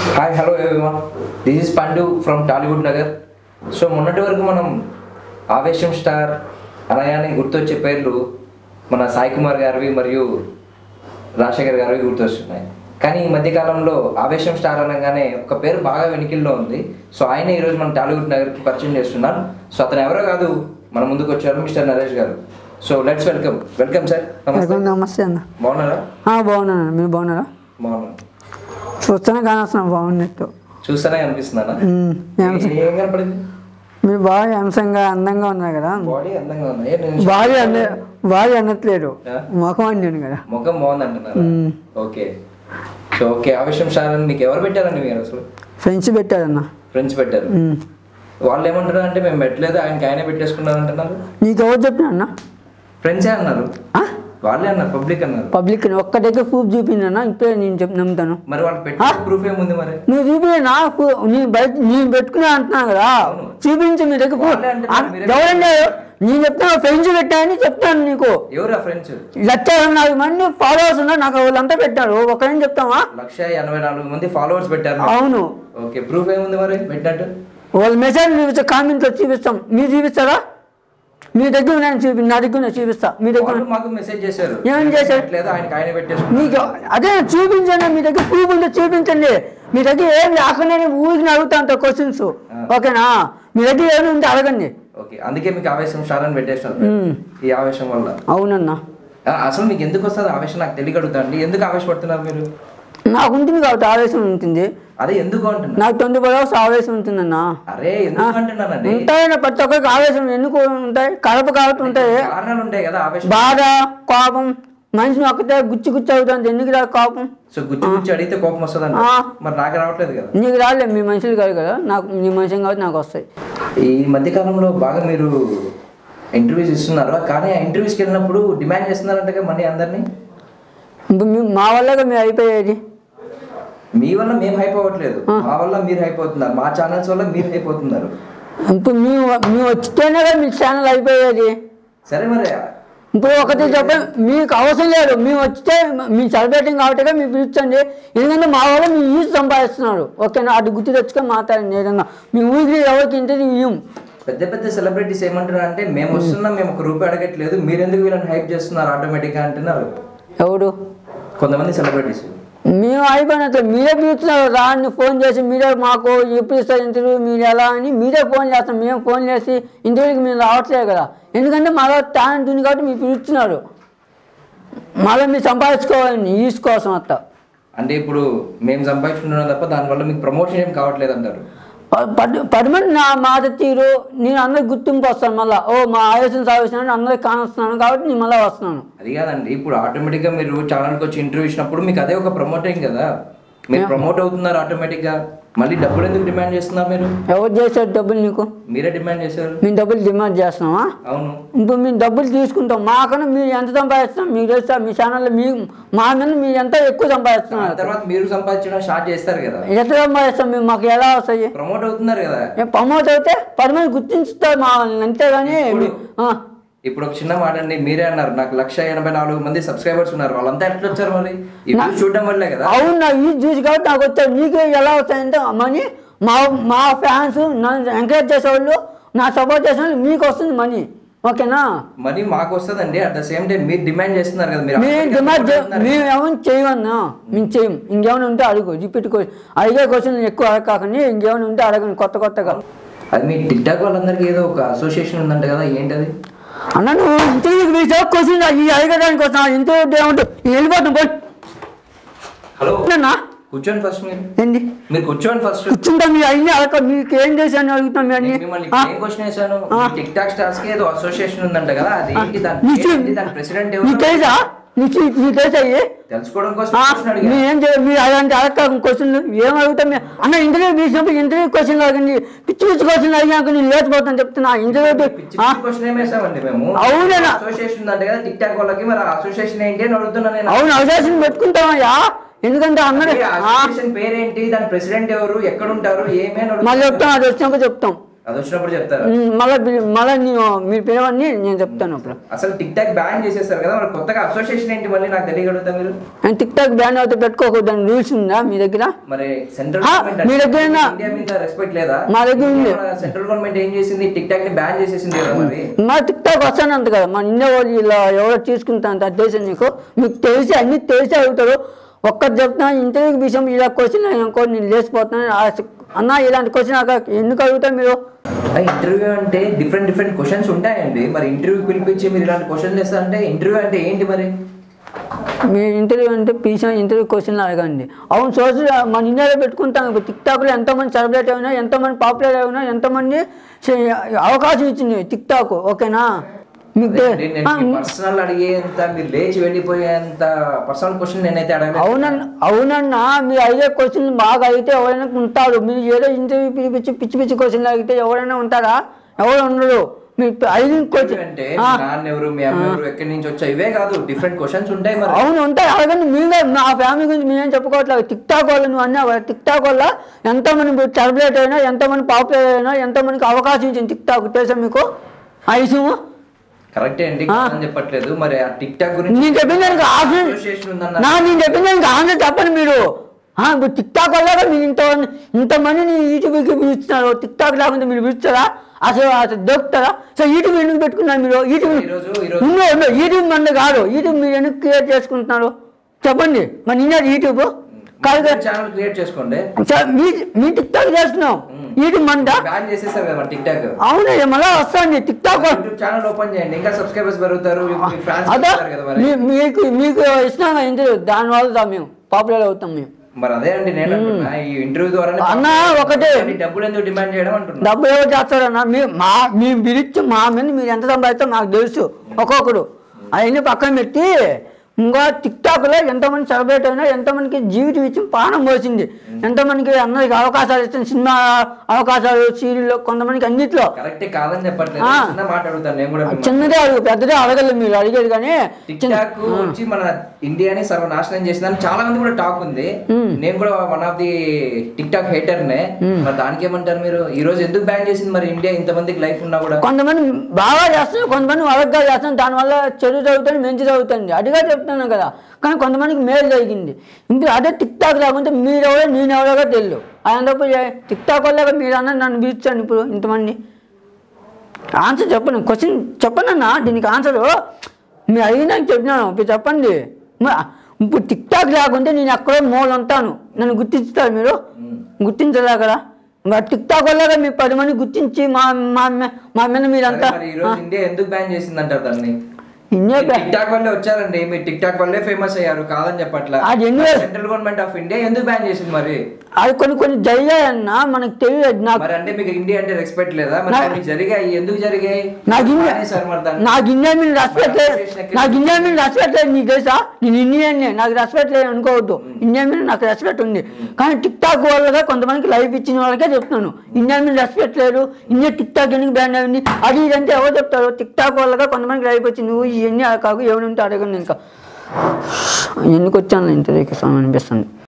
Hi hello everyone this is Pandu from Tollywood Nagar so మొన్నటి వరకు మనం ఆవేశం స్టార్ అనగానే గుర్తొచ్చే పేర్లు మన సాయి కుమార్ గారివి మరియు రాజశేఖర్ గారివి గుర్తొస్తున్నాయి కానీ ఈ మధ్యకాలంలో ఆవేశం స్టార్ అనగానే ఒక పేరు బాగా వెనికిల్లో ఉంది సో ఆయన ఈరోజు మన టాలీవుడ్ నగర్కి పరిచయం చేస్తున్నాను సో అతను ఎవరో కాదు మన ముందుకు వచ్చారు మిస్టర్ నరేష్ గారు so let's welcome welcome sir నమస్తే నమస్తే అన్న బాగున్నారా ఆ, బాగున్నాను మీరు బాగున్నారా బాగున్నాను చూస్తేనే కానొస్తున్నాం బాగున్నట్టు చూస్తేనే అనిపిస్తుందా ఉమ్, ఏం- ఏం కనపడింది మీరు బాగా అంశంగా అందంగా ఉన్నారు కదా బాడీ అందంగా ఉంది ఏ నేను భార్య అన్న భార్య అనట్లేదు ఆ? ముఖం అన్నాను కదా ముఖం బాగుంది అంటున్నారు మ్మ్. ఓకే సో ఓకే ఆ విషయం సార్ అని మీకు ఎవరు పెట్టారండి మీరు అసలు ఫ్రెండ్స్ పెట్టారన్న ఫ్రెండ్స్ పెట్టారు ఉమ్. వాళ్ళు ఏమంటారు అంటే మేము పెట్టలేదు ఆయనకి ఆయనే పెట్టేసుకున్నారు అంటున్నారు నీకు ఎవరు చెప్పినా అన్న ఫ్రెండ్సే అన్నారు వాళ్ళే అన్నారు పబ్లిక్ అన్నారు పబ్లిక్ ఒక్క దగ్గర ప్రూఫ్ చూపిందన్న ఇప్పుడే నేను చెప్పి నమ్ముతాను మరి వాళ్ళు పెట్టే ప్రూఫ్ ఏముంది మరి నువ్వు చూపించే నా ప్రూ- నీ బయట నేను పెట్టుకున్నా అంటున్నాను కదా చూపించు మీ దగ్గర ప్రూఫ్ వాళ్ళే అంటున్నారు, మీరే ఎవరండి నేను చెప్తాను ఫ్రెండ్స్ పెట్టానని చెప్తాను నీకు ఎవరు ఆ ఫ్రెండ్స్ లక్ష నాలుగు మంది ఫాలోవర్స్ ఉన్నారు నాకు వాళ్ళంతా పెట్టారు ఒకరిని చెప్తావా లక్ష ఎనభై నాలుగు మంది ఫాలోవర్స్ పెట్టారు అవును ఓకే ప్రూఫ్ ఏముంది మరి పెట్టినట్టు వాళ్ళ మెసేజ్ చూపిస్తా కామెంట్లో చూపిస్తాం మీరు చూపిస్తారా మీ దగ్గర నేను చూపి నా దగ్గర నేను చూపిస్తా మీ దగ్గర వాళ్ళు మాకు మెసేజ్ చేశారు ఏమని చేశారు? లేదు ఆయనకి ఆయనే పెట్టేసుకున్నారు మీకు అదే చూపించండి మీ దగ్గర ప్రూఫ్ ఉంటే చూపించండి మీ దగ్గర ఏం లేకుండా నేను ఊరికి అడుగుతాను క్వశ్చన్స్ ఓకేనా మీ దగ్గర ఏమి ఉంటే అడగండి ఓకే అందుకే మీకు ఆవేశం స్టార్ అని పెట్టేసినారు ఈ ఆవేశం వల్ల అవునన్నా ఆ, అసలు మీకు ఎందుకు వస్తుంది ఆవేశం నాకు తెలియక అడుగుతాండి ఎందుకు ఆవేశపడుతున్నారు మీరు నాకు ఉంటుంది కాబట్టి ఆవేశం ఉంటుంది అదే ఎందుకు అంటున్నా నాకు ట్వంటీ ఫోర్ అవర్స్ ఆవేశం ఉంటుందన్నా అరే ఎందుకు అంటున్నానండి ఉంటాయన్న ప్రతి ఒక్కరికి ఆవేశం ఎందుకు ఉంటాయి కడప కాబట్టి ఉంటాయి కారణాలు ఉంటాయి కదా ఆవేశం బాధ కోపం మనిషిని ఒక్కటే గుచ్చి గుచ్చి అవుతుంది ఎందుకు రా కోపం సో గుచ్చి గుచ్చి అడిగితే కోపం వస్తుందండి ఆ. మరి నాకు రావట్లేదు కదా నీకు రాలే మీ మనుషులు కాదు కదా నాకు మీ మనిషి కాబట్టి నాకు వస్తాయి ఈ మధ్య కాలంలో బాగా మీరు ఇంటర్వ్యూస్ ఇస్తున్నారు కానీ ఆ ఇంటర్వ్యూస్కి వెళ్ళినప్పుడు డిమాండ్ చేస్తున్నారంటే మనీ అందరినీ ఇప్పుడు మీ- మా వల్లగా మీరు అయిపోయేది మీ వల్ల మేము హైప్ అవ్వట్లేదు మా వల్ల మీరు హైప్ అవుతున్నారు మా ఛానల్స్ వల్ల మీరు హైప్ అవుతున్నారు ఇప్పుడు మేము మేము వచ్చితేనే కదా మీ ఛానల్ అయిపోయేది సరే మరి ఇప్పుడు ఒకటి చెప్ప మీకు అవసరం లేదు మేము వచ్చితే మీ సెలబ్రేటింగ్ కాబట్టి మీరు పిలుచండి ఎందుకంటే మా వల్ల మీ యూజ్ సంపాదిస్తున్నారు ఓకేనా అది గుర్తు తెచ్చుకొని మాట్లాడండి ఏదన్నా మీ ఊరికి ఎవరికి ఇంటిది ఇయ్యం పెద్ద పెద్ద సెలబ్రిటీస్ ఏమంటున్నారు అంటే మేము వస్తున్నాం మేము ఒక రూపాయి అడగట్లేదు మీరు ఎందుకు వీళ్ళని హైప్ చేస్తున్నారు ఆటోమేటిక్గా అంటున్నారు ఎవడు కొంతమంది సెలబ్రిటీస్ మేము అయిపోయినట్లు మీరే పిలుస్తున్నారు రాని ఫోన్ చేసి మీరే మాకు ఎప్పుడు ఇస్తారు ఇంటర్వ్యూ మీరు ఎలా అని మీరే ఫోన్ చేస్తాం మేము ఫోన్ చేసి ఇంటర్వ్యూకి మేము రావట్లేదు కదా ఎందుకంటే మాలో టాలెంట్ ఉంది కాబట్టి మీరు పిలుస్తున్నారు మళ్ళీ మీరు సంపాదించుకోవాలని యూస్ కోసం అత్త అంటే ఇప్పుడు మేము సంపాదించుకుంటున్నాం తప్ప దానివల్ల మీకు ప్రమోషన్ ఏం కావట్లేదు అంటారు ప- పది పది మంది నా మాట తీరు నేను అందరికి గుర్తింపు వస్తాను మళ్ళీ ఓ మా ఆవేశం సావేసినాను అందరికి కానొస్తున్నాను కాబట్టి నేను మళ్ళీ వస్తున్నాను అది కాదండి ఇప్పుడు ఆటోమేటిక్గా మీరు ఛానల్కి వచ్చి ఇంటర్వ్యూ ఇచ్చినప్పుడు మీకు అదే ఒక ప్రమోటింగ్ కదా మీరు ప్రమోట్ అవుతున్నారు ఆటోమేటిక్గా మళ్ళీ డబ్బులు ఎందుకు డిమాండ్ చేస్తున్నారు మీరు ఎవరు చేశారు డబ్బులు నీకు మీరే డిమాండ్ చేశారు మేము డబ్బులు డిమాండ్ చేస్తున్నామా అవును ఇప్పుడు మేము డబ్బులు తీసుకుంటాం మాకన్నా మీరు ఎంత సంపాదిస్తున్నాం మీకు తెలుసా మీ ఛానల్లో మీ మా మీద మీరు ఎంత ఎక్కువ ఆ సంపాదిస్తున్నారు తర్వాత మీరు సంపాదించడం స్టార్ట్ చేస్తారు కదా ఎంత సంపాదిస్తాం మేము మాకు ఎలా వస్తాయి ప్రమోట్ అవుతున్నారు కదా ఏ ప్రమోట్ అయితే పది మంది గుర్తించుతారు మా అంతేగాని మీ- ఆ, ఇప్పుడు ఒక చిన్న మాట అండి మీరే అన్నారు నాకు లక్ష ఎనభై నాలుగు మంది సబ్స్క్రైబర్స్ ఉన్నారు వాళ్ళంతా ఎట్లా వచ్చారు మరి ఇప్పుడు చూడడం వల్లే కదా అవును నా ఈ చూసి కాబట్టి నాకు వచ్చారు నీకు ఎలా వస్తాయంటే మనీ మా మా ఫ్యాన్స్ నన్ను ఎంకరేజ్ చేసేవాళ్ళు నా సపోర్ట్ చేసే వాళ్ళు మీకు వస్తుంది మనీ ఓకేనా మనీ మాకు వస్తుందండి అట్ ద సేమ్ టైం మీరు డిమాండ్ చేస్తున్నారు కదా మీరు మేము డిమాండ్ మేము ఏమైనా చేయమన్నా మేము చేయం ఇంకేమైనా ఉంటే అడుగు రిపీట్ క్వశ్చన్ అడిగే క్వశ్చన్ ఎక్కువ అడగకండి ఇంకేమైనా ఉంటే అడగండి కొత్త కొత్తగా అది మీ టిక్ టాక్ వాళ్ళందరికీ ఏదో ఒక అసోసియేషన్ ఉందంట కదా ఏంటది అన్న నువ్వు ఇంటర్వ్యూకి వేసావు క్వశ్చన్ ఈ అడగడానికి వస్తున్నా ఇంటర్వ్యూ ఏముంటుంది వెళ్ళిపోతాం పోయి హలో అన్నా కూర్చోండి ఫస్ట్ మీరు ఏంటి మీరు కూర్చోండి ఫస్ట్ కూర్చుంటాం మీరు అన్ని అడగ మీకు ఏం చేశాను అడుగుతాం మీరు అన్ని నేను మిమ్మల్ని ఏం క్వశ్చన్ వేసాను టిక్ టాక్ స్టార్స్ కి ఏదో అసోసియేషన్ ఉందంట కదా అది ఏంటి దాని నీకు ఏంటి? దాని ప్రెసిడెంట్ నీకు ఎవరు తెలుసా నీకు నీకు తెలుసా ఇవి? తెలుసుకోవడం కోసం ఆ, క్వశ్చన్ అడిగా మీరు ఏం చేయాలి మీరు అలాంటి అడగ క్వశ్చన్ ఏం అడుగుతాం మీరు అన్న ఇంటర్వ్యూ తీసినప్పుడు ఇంటర్వ్యూ క్వశ్చన్ అడగండి పిచ్చి పిచ్చి క్వశ్చన్ అడిగాక నేను లేచిపోతాను చెప్తున్నా ఇంటర్వ్యూ పిచ్చి పిచ్చి క్వశ్చన్ ఏం వేసామండి మేము అవునేనా? అసోసియేషన్ ఉందంట కదా టిక్ టాక్ వాళ్ళకి మరి అసోసియేషన్ ఏంటి అని అడుగుతున్నా నేను అవును అవకాశం పెట్టుకుంటామయ్యా ఎందుకంటే అందరూ మరి ఆ, అసోసియేషన్ పేరేంటి దాని ప్రెసిడెంట్ ఎవరు ఎక్కడ ఉంటారు ఏమేమి మళ్ళీ చెప్తాం అది వచ్చినాక చెప్తాం అది వచ్చినప్పుడు చెప్తారా ఉమ్, మళ్ళా పిలి- మళ్ళా నేను మీరు పిలవండి నేను చెప్తాను అప్పుడు అసలు టిక్ టాక్ బ్యాన్ చేసేస్తారు కదా మరి కొత్తగా అసోసియేషన్ ఏంటి మళ్ళీ నాకు తెలియగలుగుతా మీరు అండ్ టిక్ టాక్ బ్యాన్ అవుతే పెట్టుకోకూడదు అని రూల్స్ ఉందా మీ దగ్గర మరి సెంట్రల్ ఆ, గవర్నమెంట్ మీ దగ్గర ఉన్న- ఇండియా మీద రెస్పెక్ట్ లేదా మా దగ్గర ఉంది. సెంట్రల్ గవర్నమెంట్ ఏం చేసింది టిక్ టాక్ ని బ్యాన్ చేసేసింది కదా మరి మా టిక్ టాక్ వస్తానంత కదా మన ఇండియా వాళ్ళు ఇలా ఎవరో తీసుకుంటాను అది తెలుసు నీకు మీకు తెలిసి అన్ని తెలిసి అడుగుతారు ఒక్కటి చెప్తున్నా ఇంటర్వ్యూకి విషయం ఇలా క్వశ్చన్ అనుకో నేను లేచిపోతున్నాను ఆ- అన్న ఇలాంటి క్వశ్చన్ నాకు ఎందుకు అడుగుతారు మీరు ఇంటర్వ్యూ అంటే డిఫరెంట్ డిఫరెంట్ క్వశ్చన్స్ ఉంటాయండి మరి ఇంటర్వ్యూ పిలిపించి మీరు ఇలాంటి క్వశ్చన్లు వేస్తారంటే ఇంటర్వ్యూ అంటే ఏంటి మరి మీ ఇంటర్వ్యూ అంటే పీసా ఇంటర్వ్యూ క్వశ్చన్లు అడగండి అవును సోషల్ మన ఇండియాలో పెట్టుకుంటాం ఇప్పుడు టిక్ టాక్లో ఎంతోమంది సెలబ్రేట్ అయినా ఎంతోమంది పాపులర్ అయినా ఎంతోమంది చే- అవకాశం ఇచ్చింది టిక్ టాక్ ఓకేనా మీకు తె- ఆ, పర్సనల్ అడిగేంత మీరు లేచి వెళ్ళిపోయేంత పర్సనల్ క్వశ్చన్ నేనైతే అడగలేదు అవునన్న అవునన్నా మీరు అడిగే క్వశ్చన్ బాగా అడిగితే ఎవరైనా ఉంటారు మీరు ఏదో ఇంటర్వ్యూ పిలిపించి పిచ్చి పిచ్చి క్వశ్చన్లు అడిగితే ఎవరైనా ఉంటారా ఎవరు ఉండరు మీరు అడిగిన Interview క్వశ్చన్ అంటే మీ నాన్న ఎవరు మీ అమ్మ ఎవరు ఎక్కడి నుంచి వచ్చా ఇవే కాదు డిఫరెంట్ క్వశ్చన్స్ ఉంటాయి మరి అవును ఉంటాయి అడగండి మీరే మా ఫ్యామిలీ గురించి మేమేం చెప్పుకోవట్లేదు టిక్ టాక్ వల్ల నువ్వు అన్నావు కదా, టిక్ టాక్ వల్ల ఎంతోమంది సెలబ్రేట్ అయినా ఎంతోమంది పాపులర్ అయినా ఎంతోమందికి అవకాశం ఇచ్చింది టిక్ టాక్ తెలుసా మీకు ఆ విషయము కరెక్టే అండి ఆ. కాదని చెప్పట్లేదు మరి ఆ టిక్ టాక్ గురించి నేను చెప్పిన దానికి ఆన్సర్ అసోసియేషన్ ఉందన్న నా నేను చెప్పిన దానికి ఆన్సర్ చెప్పండి మీరు ఆ, ఇప్పుడు టిక్ టాక్ వల్ల మీరు ఇంత ఇంతమందిని యూట్యూబ్కి పిలుస్తున్నారు టిక్ టాక్ లేకుండా మీరు పిలుస్తారా అసలు అసలు దొరుకుతారా సో యూట్యూబ్ ఎందుకు పెట్టుకున్నారు మీరు యూట్యూబ్ ఈరోజు ఈరోజు ఉందో ఉందో యూట్యూబ్ మంది కాదు యూట్యూబ్ మీరు ఎందుకు క్రియేట్ చేసుకుంటున్నారు చెప్పండి మరి నిన్న యూట్యూబ్ కాదు కదా ఛానల్ క్రియేట్ చేసుకోండి సార్, మీ మీ టిక్ టాక్ చేస్తున్నాం యూట్యూబ్ మంద బ్యాన్ చేసేస్తారు కదా టిక్ టాక్ అవును మళ్ళీ వస్తుంది TikTok YouTube channel open చేయండి ఇంకా సబ్స్క్రైబర్స్ పెరుగుతారు మీ ఫ్యాన్స్ అదా పెరుగుతారు కదా మరి మీ- మీకు మీకు ఇస్తున్నాం కదా ఇంటర్వ్యూ దానివల్ల మేము పాపులర్ అవుతాం మేము మరి అదే అండి నేను అంటున్నా ఈ ఇంటర్వ్యూ ద్వారా అన్న, ఒకటే. డబ్బులు ఎందుకు డిమాండ్ చేయడం అంటున్నా డబ్బు ఎవరు చేస్తారన్న మీ మా మీ బిరిచ్చి మా మీద మీరు ఎంత సంపాదిస్తారో మాకు తెలుసు ఒక్కొక్కడు అవన్నీ పక్కన పెట్టి ఇంకా టిక్ టాక్లో ఎంతమంది సెలబ్రేట్ అయినా ఎంతమందికి జీవితం ఇచ్చి ప్రాణం పోసింది ఎంతమందికి అందరికి అవకాశాలు ఇచ్చిన సినిమా అవకాశాలు సీరియల్లో కొంతమందికి అన్నిట్లో కరెక్టే కాదని చెప్పట్లేదు ఆ. చిన్న మాట అడుగుతాను నేను కూడా మిమ్మల్ని. చిన్నదే అడుగు పెద్దదే అడగలేదు మీరు అడిగేది కానీ టిక్ చిన్న- టాక్ వచ్చి మన ఇండియాని సర్వనాశనం చేసిందని చాలా మంది కూడా టాక్ ఉంది నేను కూడా one of the TikTok hater నే మరి దానికి ఏమంటారు మీరు ఈ రోజు ఎందుకు బ్యాన్ చేసింది మరి ఇండియా ఇంతమందికి లైఫ్ ఉన్నా కూడా కొంతమంది బాగా చేస్తున్నారు కొంతమంది వరగ్గా చేస్తున్నారు దానివల్ల చెడు జరుగుతుంది మంచి జరుగుతుంది అడిగా చెప్తున్నాను కదా కానీ కొంతమందికి మేలు జరిగింది ఇప్పుడు అదే టిక్ టాక్ లేకుంటే మీరెవరో నేనెవరో తెలియదు అలాంటప్పుడు ఏ- టిక్ టాక్ వల్ల మీరు అన్న నన్ను పిలిచాను ఇప్పుడు ఇంతమంది ఆన్సర్ చెప్పండి క్వశ్చన్ చెప్పండి అన్న దీనికి ఆన్సరు మీరు అడిగినాక చెప్పినాను ఇప్పుడు చెప్పండి మరి ఇప్పుడు టిక్ టాక్ లేకుంటే నేను ఎక్కడో మూల ఉంటాను నన్ను గుర్తించుతారు మీరు గుర్తించలే కదా మరి టిక్ టాక్ వల్ల మీ పది మంది గుర్తించి మా మా మా మీద మీరంతా సరే మరి ఈ రోజు ఇండియా ఎందుకు బ్యాన్ చేసింది అంటారు దాన్ని ఇండియా బ్యా- టిక్ టాక్ వల్లే వచ్చారండి మీరు టిక్ టాక్ వల్లే ఫేమస్ అయ్యారు కాదని చెప్పట్లా అది ఎందుకు సెంట్రల్ గవర్నమెంట్ ఆఫ్ ఇండియా ఎందుకు బ్యాన్ చేసింది మరి అది కొన్ని కొన్ని జరిగాయన్న మనకు తెలియదు నాకు మరి అంటే మీకు ఇండియా అంటే రెస్పెక్ట్ లేదా మరి నా- కొన్ని జరిగాయి ఎందుకు జరిగాయి నాకు ఇండియా మానేశారు మరి దాన్ని. నాకు ఇండియా మీద రెస్పెక్ట్ లేదు అసోసియేషన్ ఎక్కడ నాకు ఇండియా మీద రెస్పెక్ట్ లేదు నీకు తెలుసా నేను ఇండియన్ నాకు రెస్పెక్ట్ లేదు అనుకోవద్దు ఇండియా మీద నాకు రెస్పెక్ట్ ఉంది కానీ టిక్ టాక్ వల్లగా కొంతమందికి లైఫ్ ఇచ్చిన వాళ్ళకే చెప్తున్నాను ఇండియా మీద రెస్పెక్ట్ లేదు ఇండియా టిక్ టాక్ ఎందుకు బ్యాన్ అయింది అది ఇదంటే ఎవరు చెప్తారు టిక్ టాక్ వల్లగా కొంతమందికి లైఫ్ వచ్చింది నువ్వు ఇవన్నీ కాకు ఎవరు ఉంటే అడగండి ఇంకా ఎందుకు వచ్చాను ఇంటర్వ్యూకి అనిపిస్తుంది